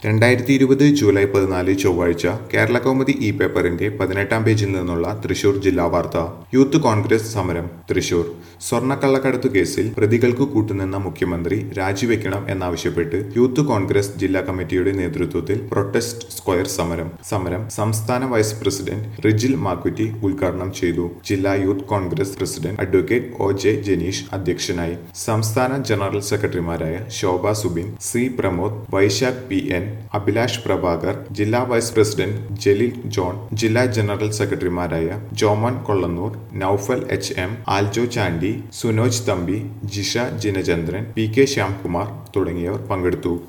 രണ്ടായിരത്തി ഇരുപത് ജൂലൈ പതിനാല് ചൊവ്വാഴ്ച കേരള കൗമുദി ഇ പേപ്പറിന്റെ പതിനെട്ടാം പേജിൽ നിന്നുള്ള തൃശൂർ ജില്ലാ വാർത്ത യൂത്ത് കോൺഗ്രസ് സമരം തൃശൂർ സ്വർണ്ണക്കള്ളക്കടത്തു കേസിൽ പ്രതികൾക്ക് കൂട്ടുനിന്ന മുഖ്യമന്ത്രി രാജിവെക്കണം എന്നാവശ്യപ്പെട്ട് യൂത്ത് കോൺഗ്രസ് ജില്ലാ കമ്മിറ്റിയുടെ നേതൃത്വത്തിൽ പ്രൊട്ടസ്റ്റ് സ്ക്വയർ സമരം സമരം സംസ്ഥാന വൈസ് പ്രസിഡന്റ് റിജിൽ മാക്കുറ്റി ഉദ്ഘാടനം ചെയ്തു ജില്ലാ youth Congress president advocate O J Janeesh അധ്യക്ഷനായി സംസ്ഥാന ജനറൽ സെക്രട്ടറിമാരായ Shobha Subin C Pramod Vaishakh P N Abhilash Prabhakar ജില്ലാ വൈസ് പ്രസിഡന്റ് ജലീൽ ജോൺ ജില്ലാ ജനറൽ സെക്രട്ടറിമാരായ Jomon Kollannur Noufal H M Aljo Chandy Sunoj Thampi Jisha Jinachandran P K Shyamkumar തുടങ്ങിയവർ പങ്കെടുത്തു